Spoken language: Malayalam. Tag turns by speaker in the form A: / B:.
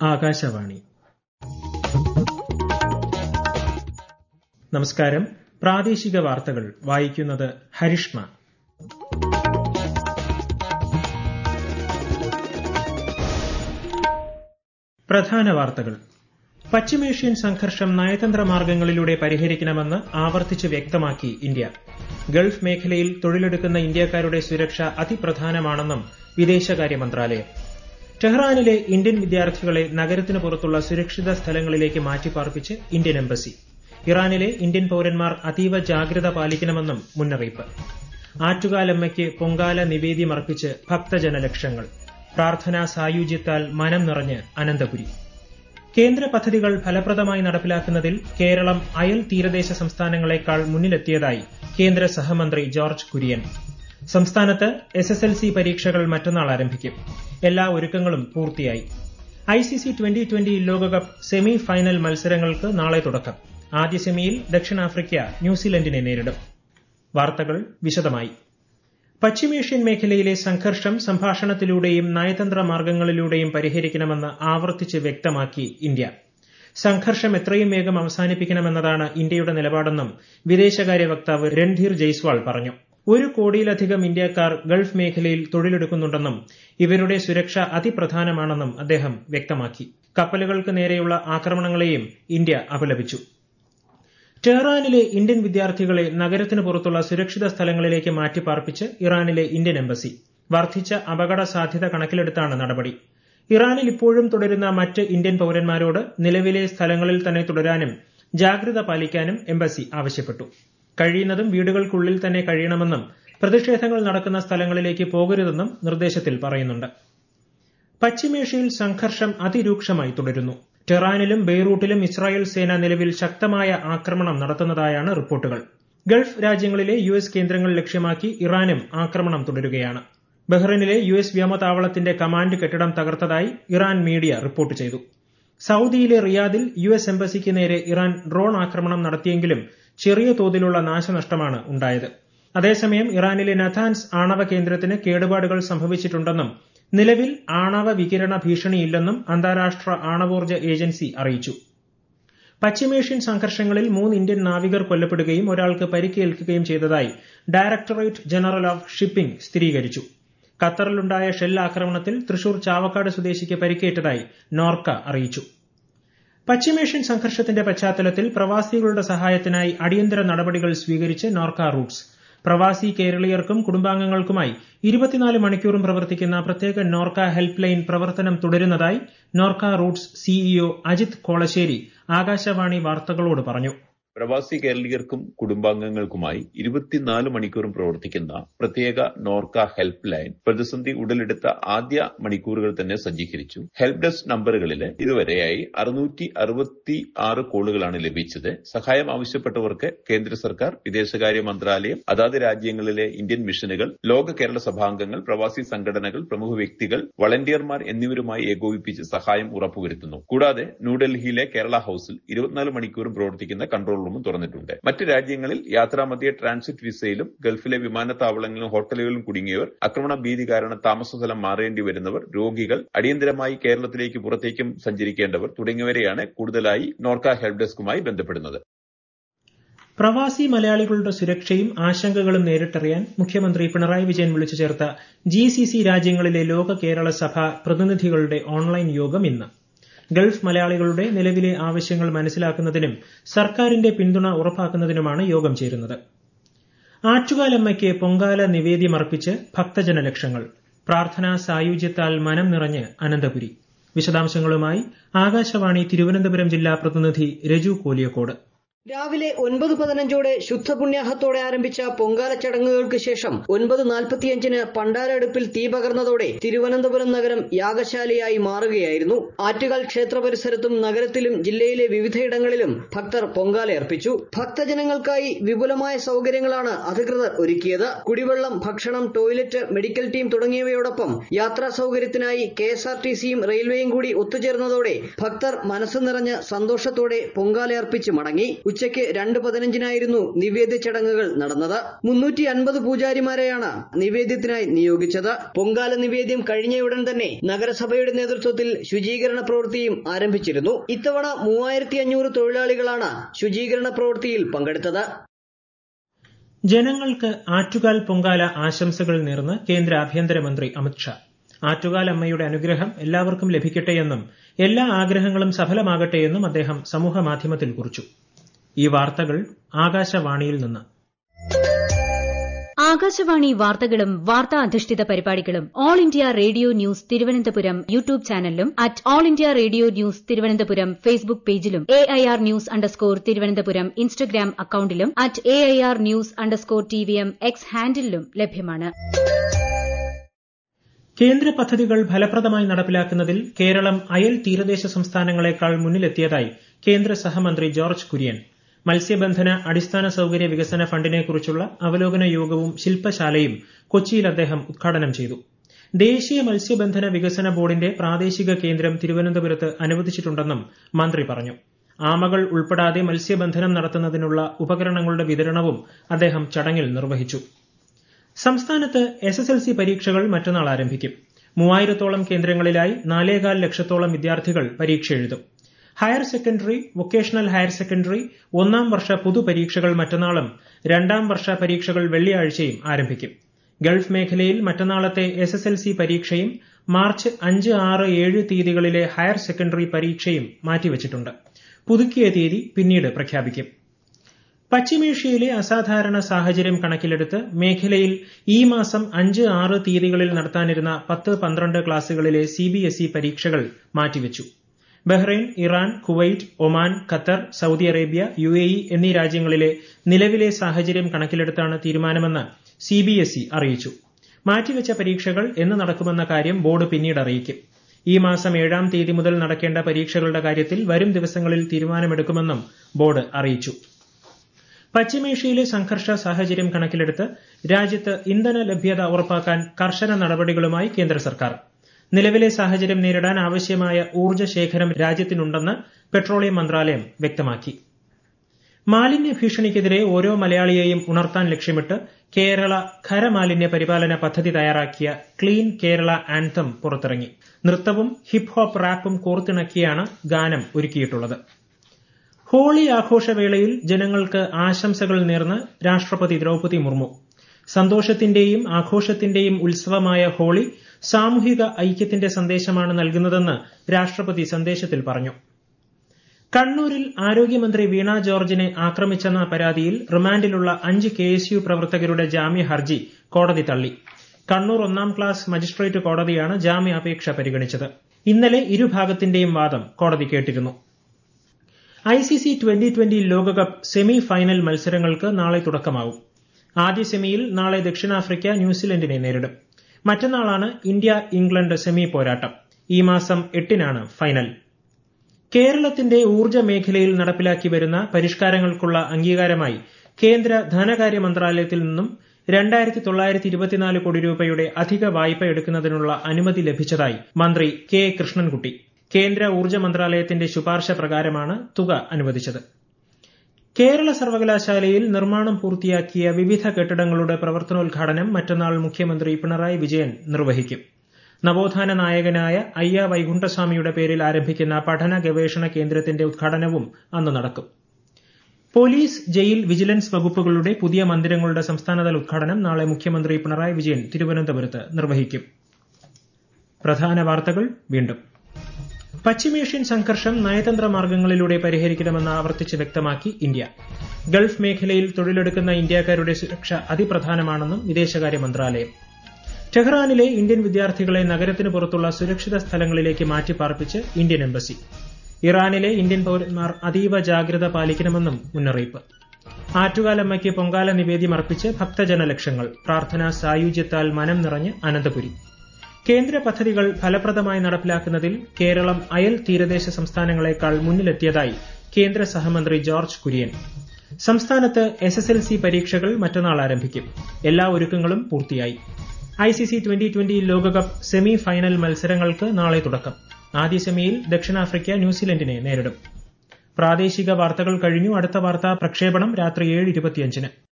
A: ആകാശവാണി നമസ്കാരം പ്രാദേശിക വാർത്തകൾ വായിക്കുന്നത് ഹരിഷ്മ പ്രധാന വാർത്തകൾ പശ്ചിമേഷ്യൻ സംഘർഷം നയതന്ത്ര മാർഗങ്ങളിലൂടെ പരിഹരിക്കണമെന്ന് ആവർത്തിച്ച് വ്യക്തമാക്കി ഇന്ത്യ ഗൾഫ് മേഖലയിൽ തൊഴിലെടുക്കുന്ന ഇന്ത്യക്കാരുടെ സുരക്ഷ അതിപ്രധാനമാണെന്നും വിദേശകാര്യ മന്ത്രാലയം ടെഹ്റാനിലെ ഇന്ത്യൻ വിദ്യാർത്ഥികളെ നഗരത്തിന് പുറത്തുള്ള സുരക്ഷിത സ്ഥലങ്ങളിലേക്ക് മാറ്റിപ്പാർപ്പിച്ച് ഇന്ത്യൻ എംബസി ഇറാനിലെ ഇന്ത്യൻ പൌരന്മാർ അതീവ ജാഗ്രത പാലിക്കണമെന്നും മുന്നറിയിപ്പ് ആറ്റുകാലമ്മയ്ക്ക് പൊങ്കാല നിവേദ്യമർപ്പിച്ച് ഭക്തജനലക്ഷങ്ങൾ പ്രാർത്ഥനാ സായുജ്യത്താൽ മനം നിറഞ്ഞ് അനന്തപുരി കേന്ദ്ര പദ്ധതികൾ ഫലപ്രദമായി നടപ്പിലാക്കുന്നതിൽ കേരളം അയൽ തീരദേശ സംസ്ഥാനങ്ങളെക്കാൾ മുന്നിലെത്തിയതായി കേന്ദ്ര സഹമന്ത്രി ജോർജ് കുര്യൻ സംസ്ഥാനത്ത് എസ് എസ് എൽ സി പരീക്ഷകൾ മറ്റന്നാൾ ആരംഭിക്കും എല്ലാ ഒരുക്കങ്ങളും പൂർത്തിയായി ഐസിസി ട്വന്റി ട്വന്റി ലോകകപ്പ് സെമി ഫൈനൽ മത്സരങ്ങൾക്ക് നാളെ തുടക്കം ആദ്യ സെമിയിൽ ദക്ഷിണാഫ്രിക്ക ന്യൂസിലൻഡിനെ നേരിടും വാർത്തകൾ വിശദമായി പശ്ചിമേഷ്യൻ മേഖലയിലെ സംഘർഷം സംഭാഷണത്തിലൂടെയും നയതന്ത്ര മാർഗങ്ങളിലൂടെയും പരിഹരിക്കണമെന്ന് ആവർത്തിച്ച് വ്യക്തമാക്കി ഇന്ത്യ സംഘർഷം എത്രയും വേഗം അവസാനിപ്പിക്കണമെന്നതാണ് ഇന്ത്യയുടെ നിലപാടെന്നും വിദേശകാര്യ വക്താവ് രൺധീർ ജയ്സ്വാൾ പറഞ്ഞു ഒരു കോടിയിലധികം ഇന്ത്യക്കാർ ഗൾഫ് മേഖലയിൽ തൊഴിലെടുക്കുന്നുണ്ടെന്നും ഇവരുടെ സുരക്ഷ അതിപ്രധാനമാണെന്നും അദ്ദേഹം വ്യക്തമാക്കി കപ്പലുകൾക്ക് നേരെയുള്ള ആക്രമണങ്ങളെയും ഇന്ത്യ അപലപിച്ചു ടെഹ്റാനിലെ ഇന്ത്യൻ വിദ്യാർത്ഥികളെ നഗരത്തിന് പുറത്തുള്ള സുരക്ഷിത സ്ഥലങ്ങളിലേക്ക് മാറ്റിപ്പാർപ്പിച്ച് ഇറാനിലെ ഇന്ത്യൻ എംബസി വർദ്ധിച്ച അപകട സാധ്യത കണക്കിലെടുത്താണ് നടപടി ഇറാനിൽ ഇപ്പോഴും തുടരുന്ന മറ്റ് ഇന്ത്യൻ പൌരന്മാരോട് നിലവിലെ സ്ഥലങ്ങളിൽ തന്നെ തുടരാനും ജാഗ്രത പാലിക്കാനും എംബസി ആവശ്യപ്പെട്ടു കഴിയുന്നതും വീടുകൾക്കുള്ളിൽ തന്നെ കഴിയണമെന്നും പ്രതിഷേധങ്ങൾ നടക്കുന്ന സ്ഥലങ്ങളിലേക്ക് പോകരുതെന്നും നിർദ്ദേശത്തിൽ പറയുന്നുണ്ട് പശ്ചിമേഷ്യയിൽ സംഘർഷം അതിരൂക്ഷമായി തുടരുന്നു ടെറാനിലും ബെയ്റൂട്ടിലും ഇസ്രായേൽ സേന നിലവിൽ ശക്തമായ ആക്രമണം നടത്തുന്നതായാണ് റിപ്പോർട്ടുകൾ ഗൾഫ് രാജ്യങ്ങളിലെ യു എസ് കേന്ദ്രങ്ങൾ ലക്ഷ്യമാക്കി ഇറാനും ആക്രമണം തുടരുകയാണ് ബഹ്റൈനിലെ യു എസ് വ്യോമതാവളത്തിന്റെ കമാൻഡ് കെട്ടിടം തകർത്തതായി ഇറാൻ മീഡിയ റിപ്പോർട്ട് ചെയ്തു സൌദിയിലെ റിയാദിൽ യു എസ് എംബസിക്ക് നേരെ ഇറാൻ ഡ്രോൺ ആക്രമണം നടത്തിയെങ്കിലും ചെറിയ തോതിലുള്ള നാശനഷ്ടമാണ് ഉണ്ടായത് അതേസമയം ഇറാനിലെ നഥാൻസ് ആണവ കേന്ദ്രത്തിന് കേടുപാടുകൾ സംഭവിച്ചിട്ടുണ്ടെന്നും നിലവിൽ ആണവ വികിരണ ഭീഷണിയില്ലെന്നും അന്താരാഷ്ട്ര ആണവോർജ്ജ ഏജൻസി അറിയിച്ചു പശ്ചിമേഷ്യൻ സംഘർഷങ്ങളിൽ മൂന്ന് ഇന്ത്യൻ നാവികർ കൊല്ലപ്പെടുകയും ഒരാൾക്ക് പരിക്കേൽക്കുകയും ചെയ്തതായി ഡയറക്ടറേറ്റ് ജനറൽ ഓഫ് ഷിപ്പിംഗ് സ്ഥിരീകരിച്ചു ഖത്തറിലുണ്ടായ ഷെൽ ആക്രമണത്തിൽ തൃശൂർ ചാവക്കാട് സ്വദേശിക്ക് പരിക്കേറ്റതായി നോർക്ക അറിയിച്ചു പശ്ചിമേഷ്യൻ സംഘർഷത്തിന്റെ പശ്ചാത്തലത്തിൽ പ്രവാസികളുടെ സഹായത്തിനായി അടിയന്തര നടപടികൾ സ്വീകരിച്ച് നോർക്ക റൂട്ട്സ് പ്രവാസി കേരളീയർക്കും കുടുംബാംഗങ്ങൾക്കുമായി ഇരുപത്തിനാല് മണിക്കൂറും പ്രവർത്തിക്കുന്ന പ്രത്യേക നോർക്ക ഹെൽപ്പ് ലൈൻ പ്രവർത്തനം തുടരുന്നതായി നോർക്ക റൂട്ട്സ് സിഇഒ അജിത് കോളശ്ശേരി ആകാശവാണി വാർത്തകളോട് പറഞ്ഞു
B: പ്രവാസി കേരളീയർക്കും കുടുംബാംഗങ്ങൾക്കുമായി ഇരുപത്തിനാല് മണിക്കൂറും പ്രവർത്തിക്കുന്ന പ്രത്യേക നോർക്ക ഹെൽപ്പ് ലൈൻ പ്രതിസന്ധി ഉടലെടുത്ത ആദ്യ മണിക്കൂറുകൾ തന്നെ സജ്ജീകരിച്ചു ഹെൽപ്പ് ഡെസ്ക് നമ്പറുകളിൽ ഇതുവരെയായി അറുന്നൂറ്റി അറുപത്തി ആറ് കോളുകളാണ് ലഭിച്ചത് സഹായം ആവശ്യപ്പെട്ടവർക്ക് കേന്ദ്ര സർക്കാർ വിദേശകാര്യ മന്ത്രാലയം അതാത് രാജ്യങ്ങളിലെ ഇന്ത്യൻ മിഷനുകൾ ലോക കേരള സഭാംഗങ്ങൾ പ്രവാസി സംഘടനകൾ പ്രമുഖ വ്യക്തികൾ വളണ്ടിയർമാർ എന്നിവരുമായി ഏകോപിപ്പിച്ച് സഹായം ഉറപ്പുവരുത്തുന്നു കൂടാതെ ന്യൂഡൽഹിയിലെ കേരള ഹൌസിൽ ഇരുപത്തിനാല് മണിക്കൂറും പ്രവർത്തിക്കുന്ന കൺട്രോൾ റൂമും തുറന്നിട്ടുണ്ട് മറ്റ് രാജ്യങ്ങളിൽ യാത്രാമധ്യേ ട്രാൻസിറ്റ് വിസയിലും ഗൾഫിലെ വിമാനത്താവളങ്ങളിലും ഹോട്ടലുകളിലും കുടുങ്ങിയവർ ആക്രമണ ഭീതി കാരണം താമസസ്ഥലം മാറേണ്ടി വരുന്നവർ രോഗികൾ അടിയന്തരമായി കേരളത്തിലേക്ക് പുറത്തേക്കും സഞ്ചരിക്കേണ്ടവർ തുടങ്ങിയവരെയാണ് കൂടുതലായി നോർക്ക ഹെൽപ്പ് ഡെസ്കുമായി ബന്ധപ്പെടുന്നത്
A: പ്രവാസി മലയാളികളുടെ സുരക്ഷയും ആശങ്കകളും നേരിട്ടറിയാൻ മുഖ്യമന്ത്രി പിണറായി വിജയൻ വിളിച്ചു ചേർത്ത ജി സി സി രാജ്യങ്ങളിലെ ലോക കേരള സഭ പ്രതിനിധികളുടെ ഓൺലൈൻ യോഗം ഇന്ന് ഗൾഫ് മലയാളികളുടെ നിലവിലെ ആവശ്യങ്ങൾ മനസ്സിലാക്കുന്നതിനും സർക്കാരിന്റെ പിന്തുണ ഉറപ്പാക്കുന്നതിനുമാണ് യോഗം ചേരുന്നത് ആറ്റുകാലമ്മയ്ക്ക് പൊങ്കാല നിവേദ്യമർപ്പിച്ച് ഭക്തജനലക്ഷങ്ങൾ പ്രാർത്ഥനാ സായുജ്യത്താൽ മനം നിറഞ്ഞ് അനന്തപുരി വിശദാംശങ്ങളുമായി ആകാശവാണി തിരുവനന്തപുരം ജില്ലാ പ്രതിനിധി രജു കോലിയക്കോട്
C: രാവിലെ ഒൻപത് പതിനഞ്ചോടെ ശുദ്ധപുണ്യാഹത്തോടെ ആരംഭിച്ച പൊങ്കാല ചടങ്ങുകൾക്ക് ശേഷം ഒൻപത് നാൽപ്പത്തിയഞ്ചിന് പണ്ടാരടുപ്പിൽ തീ പകർന്നതോടെ തിരുവനന്തപുരം നഗരം യാഗശാലയായി മാറുകയായിരുന്നു ആറ്റുകാൽ ക്ഷേത്ര പരിസരത്തും നഗരത്തിലും ജില്ലയിലെ വിവിധയിടങ്ങളിലും ഭക്തർ പൊങ്കാലയർപ്പിച്ചു ഭക്തജനങ്ങൾക്കായി വിപുലമായ സൗകര്യങ്ങളാണ് അധികൃതർ ഒരുക്കിയത് കുടിവെള്ളം ഭക്ഷണം ടോയ്ലറ്റ് മെഡിക്കൽ ടീം തുടങ്ങിയവയോടൊപ്പം യാത്രാ സൗകര്യത്തിനായി കെ എസ് ആർ ടി സിയും റെയിൽവേയും കൂടി ഒത്തുചേർന്നതോടെ ഭക്തർ മനസ്സ് നിറഞ്ഞ് സന്തോഷത്തോടെ പൊങ്കാലയർപ്പിച്ച് മടങ്ങി ഉച്ചയ്ക്ക് രണ്ട് പതിനഞ്ചിനായിരുന്നു നിവേദ്യ ചടങ്ങുകൾ നടന്നത് മുന്നൂറ്റി അൻപത് പൂജാരിമാരെയാണ് നിവേദ്യത്തിനായി നിയോഗിച്ചത് പൊങ്കാല നിവേദ്യം കഴിഞ്ഞയുടൻ തന്നെ നഗരസഭയുടെ നേതൃത്വത്തിൽ ശുചീകരണ പ്രവൃത്തിയും ആരംഭിച്ചിരുന്നു ഇത്തവണ മൂവായിരത്തി അഞ്ഞൂറ് തൊഴിലാളികളാണ് ശുചീകരണ പ്രവൃത്തിയിൽ പങ്കെടുത്തത്
A: ജനങ്ങൾക്ക് ആറ്റുകാൽ പൊങ്കാല ആശംസകൾ നേർന്ന് കേന്ദ്ര ആഭ്യന്തരമന്ത്രി അമിത്ഷാ ആറ്റുകാൽ അമ്മയുടെ അനുഗ്രഹം എല്ലാവർക്കും ലഭിക്കട്ടെയെന്നും എല്ലാ ആഗ്രഹങ്ങളും സഫലമാകട്ടെയെന്നും അദ്ദേഹം സമൂഹമാധ്യമത്തിൽ കുറിച്ചു ഈ വാർത്തകൾ ആകാശവാണിയിൽ നിന്ന്
D: ആകാശവാണി വാർത്തകളും വാർത്താ അധിഷ്ഠിത പരിപാടികളും all India radio news Thiruvananthapuram YouTube ചാനലിലും at all India radio news Thiruvananthapuram Facebook പേജിലും A I R news underscore Thiruvananthapuram Instagram അക്കൌണ്ടിലും at A I R news underscore T V M X ഹാൻഡിലും ലഭ്യമാണ്
A: കേന്ദ്ര പദ്ധതികൾ ഫലപ്രദമായി നടപ്പിലാക്കുന്നതിൽ കേരളം അയൽ തീരദേശ സംസ്ഥാനങ്ങളെക്കാൾ മുന്നിലെത്തിയതായി കേന്ദ്ര സഹമന്ത്രി ജോർജ് കുര്യൻ മത്സ്യബന്ധന അടിസ്ഥാന സൌകര്യ വികസന ഫണ്ടിനെക്കുറിച്ചുള്ള അവലോകന യോഗവും ശില്പശാലയും കൊച്ചിയിൽ അദ്ദേഹം ഉദ്ഘാടനം ചെയ്തു ദേശീയ മത്സ്യബന്ധന വികസന ബോർഡിന്റെ പ്രാദേശിക കേന്ദ്രം തിരുവനന്തപുരത്ത് അനുവദിച്ചിട്ടുണ്ടെന്നും മന്ത്രി പറഞ്ഞു ആമകൾ ഉൾപ്പെടാതെ മത്സ്യബന്ധനം നടത്തുന്നതിനുള്ള ഉപകരണങ്ങളുടെ വിതരണവും അദ്ദേഹം ചടങ്ങിൽ നിർവഹിച്ചു സംസ്ഥാനത്ത് എസ് എസ് എൽ സി പരീക്ഷകൾ മറ്റന്നാൾ ആരംഭിക്കും മൂവായിരത്തോളം കേന്ദ്രങ്ങളിലായി നാലേകാൽ ലക്ഷത്തോളം വിദ്യാർത്ഥികൾ പരീക്ഷ എഴുതും higher secondary vocational higher secondary ഒന്നാം വർഷ പൊതുപരീക്ഷകൾ മറ്റന്നാളും രണ്ടാം വർഷ പരീക്ഷകൾ വെള്ളിയാഴ്ചയും ആരംഭിക്കും ഗൾഫ് മേഖലയിൽ മറ്റന്നാളത്തെ എസ് എസ് എൽ സി പരീക്ഷയും മാർച്ച് അഞ്ച് ആറ് ഏഴ് തീയതികളിലെ ഹയർ സെക്കൻഡറി പരീക്ഷയും മാറ്റിവച്ചിട്ടുണ്ട് പുതുക്കിയ തീയതി പിന്നീട് പ്രഖ്യാപിക്കും പശ്ചിമേഷ്യയിലെ അസാധാരണ സാഹചര്യം കണക്കിലെടുത്ത് മേഖലയിൽ ഈ മാസം അഞ്ച് ആറ് തീയതികളിൽ നടത്താനിരുന്ന പത്ത് പന്ത്രണ്ട് ക്ലാസുകളിലെ സിബിഎസ്ഇ പരീക്ഷകൾ മാറ്റിവച്ചു Bahrain Iran Kuwait Oman Qatar Saudi Arabia U A E എന്നീ രാജ്യങ്ങളിലെ നിലവിലെ സാഹചര്യം കണക്കിലെടുത്താണ് തീരുമാനമെന്ന് സിബിഎസ്ഇ അറിയിച്ചു മാറ്റിവെച്ച പരീക്ഷകൾ എന്ന് നടക്കുമെന്ന കാര്യം ബോർഡ് പിന്നീട് അറിയിക്കും ഈ മാസം ഏഴാം തീയതി മുതൽ നടക്കേണ്ട പരീക്ഷകളുടെ കാര്യത്തിൽ വരും ദിവസങ്ങളിൽ തീരുമാനമെടുക്കുമെന്നും ബോർഡ് അറിയിച്ചു പശ്ചിമേഷ്യയിലെ സംഘർഷ സാഹചര്യം കണക്കിലെടുത്ത് രാജ്യത്ത് ഇന്ധന ലഭ്യത ഉറപ്പാക്കാൻ കർശന നടപടികളുമായി കേന്ദ്ര സർക്കാർ നിലവിലെ സാഹചര്യം നേരിടാൻ ആവശ്യമായ ഊർജ്ജ ശേഖരം രാജ്യത്തിനുണ്ടെന്ന് പെട്രോളിയം മന്ത്രാലയം വ്യക്തമാക്കി മാലിന്യ ഭീഷണിക്കെതിരെ ഓരോ മലയാളിയെയും ഉണർത്താൻ ലക്ഷ്യമിട്ട് കേരള ഖരമാലിന്യ പരിപാലന പദ്ധതി തയ്യാറാക്കിയ ക്ലീൻ കേരള ആൻതം പുറത്തിറങ്ങി നൃത്തവും ഹിപ് ഹോപ്പ് റാപ്പും കോർത്തിണക്കിയാണ് ഗാനം ഒരുക്കിയിട്ടുള്ളത് ഹോളി ആഘോഷവേളയിൽ ജനങ്ങൾക്ക് ആശംസകൾ നേർന്ന് രാഷ്ട്രപതി ദ്രൌപതി മുർമു സന്തോഷത്തിന്റെയും ആഘോഷത്തിന്റെയും ഉത്സവമായ ഹോളി സാമൂഹിക ഐക്യത്തിന്റെ സന്ദേശമാണ് നൽകുന്നതെന്ന് രാഷ്ട്രപതി സന്ദേശത്തിൽ പറഞ്ഞു കണ്ണൂരിൽ ആരോഗ്യമന്ത്രി വീണ ജോർജിനെ ആക്രമിച്ചെന്ന പരാതിയിൽ റിമാൻഡിലുള്ള അഞ്ച് കെ എസ് യു പ്രവർത്തകരുടെ ജാമ്യ ഹർജി കോടതി തള്ളി കണ്ണൂർ ഒന്നാം ക്ലാസ് മജിസ്ട്രേറ്റ് കോടതിയാണ് ജാമ്യാപേക്ഷ പരിഗണിച്ചത് ഇന്നലെ ഇരുഭാഗത്തിന്റെയും വാദം കോടതി കേട്ടിരുന്നു ഐസിസി ട്വന്റി ട്വന്റി ലോകകപ്പ് സെമി ഫൈനൽ മത്സരങ്ങൾക്ക് നാളെ തുടക്കമാവും ആദ്യ സെമിയിൽ നാളെ ദക്ഷിണാഫ്രിക്ക ന്യൂസിലൻഡിനെ നേരിടും മറ്റന്നാളാണ് ഇന്ത്യ ഇംഗ്ലണ്ട് സെമി പോരാട്ടം ഈ മാസം എട്ടിനാണ് ഫൈനൽ കേരളത്തിന്റെ ഊർജ്ജ മേഖലയിൽ നടപ്പിലാക്കി വരുന്ന പരിഷ്കാരങ്ങൾക്കുള്ള അംഗീകാരമായി കേന്ദ്ര ധനകാര്യ മന്ത്രാലയത്തിൽ നിന്നും രണ്ടായിരത്തി തൊള്ളായിരത്തി ഇരുപത്തിനാല് കോടി രൂപയുടെ അധിക വായ്പ എടുക്കുന്നതിനുള്ള അനുമതി ലഭിച്ചതായി മന്ത്രി കെ കൃഷ്ണൻകുട്ടി കേന്ദ്ര ഊർജ്ജ മന്ത്രാലയത്തിന്റെ ശുപാർശ പ്രകാരമാണ് തുക അനുവദിച്ചത് കേരള സർവകലാശാലയിൽ നിർമ്മാണം പൂർത്തിയാക്കിയ വിവിധ കെട്ടിടങ്ങളുടെ പ്രവർത്തനോദ്ഘാടനം മറ്റന്നാൾ മുഖ്യമന്ത്രി പിണറായി വിജയൻ നിർവഹിക്കും നവോത്ഥാന നായകനായ അയ്യ വൈകുണ്ഠസ്വാമിയുടെ പേരിൽ ആരംഭിക്കുന്ന പഠന ഗവേഷണ കേന്ദ്രത്തിന്റെ ഉദ്ഘാടനവും അന്ന് നടക്കും പോലീസ് ജയിൽ വിജിലൻസ് വകുപ്പുകളുടെ പുതിയ മന്ദിരങ്ങളുടെ സംസ്ഥാനതല ഉദ്ഘാടനം നാളെ മുഖ്യമന്ത്രി പിണറായി വിജയൻ തിരുവനന്തപുരത്ത് നിർവഹിക്കും പ്രധാന വാർത്തകൾ വീണ്ടും പശ്ചിമേഷ്യൻ സംഘർഷം നയതന്ത്ര മാർഗങ്ങളിലൂടെ പരിഹരിക്കണമെന്ന് ആവർത്തിച്ച് വ്യക്തമാക്കി ഇന്ത്യ ഗൾഫ് മേഖലയിൽ തൊഴിലെടുക്കുന്ന ഇന്ത്യക്കാരുടെ സുരക്ഷ അതിപ്രധാനമാണെന്നും വിദേശകാര്യ മന്ത്രാലയം ടെഹ്റാനിലെ ഇന്ത്യൻ വിദ്യാർത്ഥികളെ നഗരത്തിന് പുറത്തുള്ള സുരക്ഷിത സ്ഥലങ്ങളിലേക്ക് മാറ്റിപ്പാർപ്പിച്ച് ഇന്ത്യൻ എംബസി ഇറാനിലെ ഇന്ത്യൻ പൌരന്മാർ അതീവ ജാഗ്രത പാലിക്കണമെന്നും മുന്നറിയിപ്പ് ആറ്റുകാലമ്മയ്ക്ക് പൊങ്കാല നിവേദ്യം അർപ്പിച്ച് ഭക്തജനലക്ഷങ്ങൾ പ്രാർത്ഥനാ സായുജ്യത്താൽ മനം നിറഞ്ഞ് അനന്തപുരി കേന്ദ്ര പദ്ധതികൾ ഫലപ്രദമായി നടപ്പിലാക്കുന്നതിൽ കേരളം അയൽ തീരദേശ സംസ്ഥാനങ്ങളെക്കാൾ മുന്നിലെത്തിയതായി കേന്ദ്ര സഹമന്ത്രി ജോർജ് കുര്യൻ സംസ്ഥാനത്ത് എസ് എസ് എൽ സി പരീക്ഷകൾ മറ്റന്നാൾ ആരംഭിക്കും എല്ലാ ഒരുക്കങ്ങളും പൂർത്തിയായി ഐസിസി ട്വന്റി ട്വന്റി ലോകകപ്പ് സെമി ഫൈനൽ മത്സരങ്ങൾക്ക് നാളെ തുടക്കം ആദ്യ സെമിയിൽ ദക്ഷിണാഫ്രിക്ക ന്യൂസിലൻഡിനെ നേരിടും പ്രാദേശിക വാർത്തകൾ കഴിഞ്ഞു അടുത്ത വാർത്താ പ്രക്ഷേപണം രാത്രി ഏഴ് ഇരുപത്തിയഞ്ചിന്